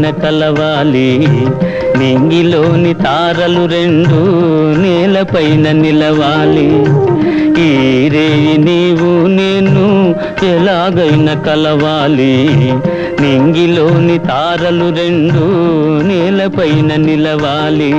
కలవాలి నింగిలోని తారలు రెండు నేలపైన నిలవాలి ఈ రేయి నీవు నేను ఎలాగైనా కలవాలి నింగిలోని తారలు రెండు నేలపైన నిలవాలి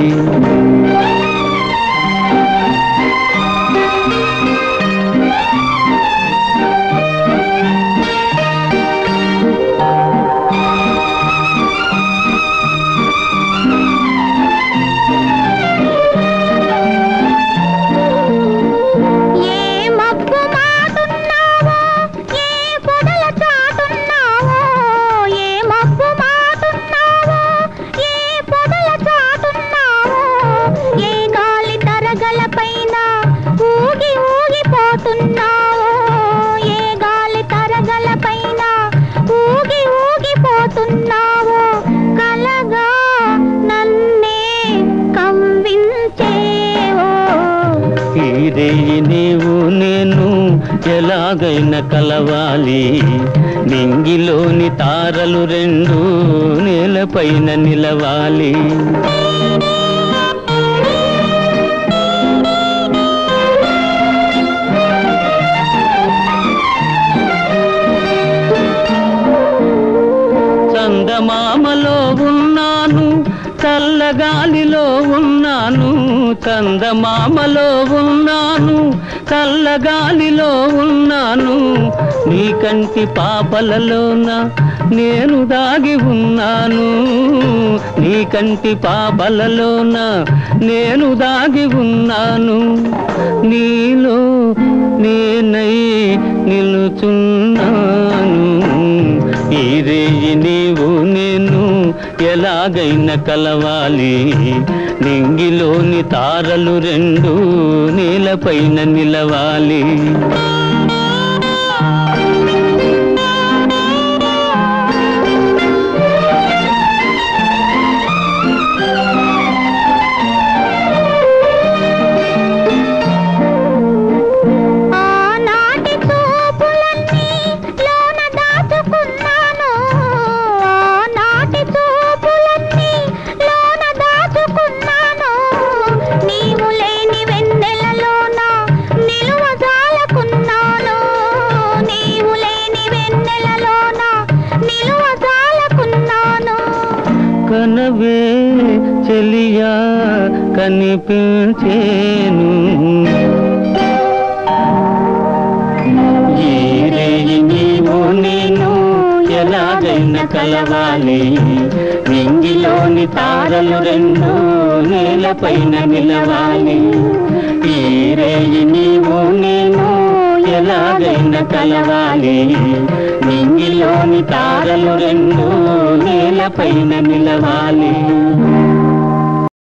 ఏ మబ్బు మాటున్నావో ఏ పొదల చాటున్నావో ఏ మబ్బు మాటున్నావో ఏ పొదల చాటున్నావో ఏ గాలి తరగల పైన ఊగి ఊగిపోతున్నావో ఏ గాలి తరగల పైన ఊగి ఊగిపోతున్నావో కలగా నన్నే కవ్వించేవో ఈ రేయి నీవు నేను ఎలాగైనా కలవాలి నింగిలోని తారలు రెండు నేలపైన నిలవాలి చందమామలో ఉన్నాను చల్లగాలిలో ఉన్నాను చందమామలో ఉన్నాను చల్లగాలిలో ఉన్నాను నీ కంటి పాపలలోన నేను దాగి ఉన్నాను నీ కంటి పాపలలోన నేను దాగి ఉన్నాను నీలో నేనై నిలుచున్నాను ఈ రేయి నీవు నేను ఎలాగైనా కలవాలి నింగిలోని తారలు రెండు నేలపైన నిలవాలి ఆనాటి చూపులన్నీ లోన దాచుకున్నాను ఆనాటి చూపులన్నీ లోన దాచుకున్నాను నీవు లేని వెన్నెలలోన నిలువజాలకున్నాను నీవు లేని వెన్నెలలోన నిలువజాలకున్నాను కనవే చెలియా కనిపించేను ఈ రేయి నీవు నేను ఎలాగైనా కలవాలి నింగిలోని తారలు రెండు నేలపైన నిలవాలి ఈ రేయి నీవు నేను ఎలాగైనా కలవాలి నింగిలోని తారలు రెండు నేలపైన నిలవాలి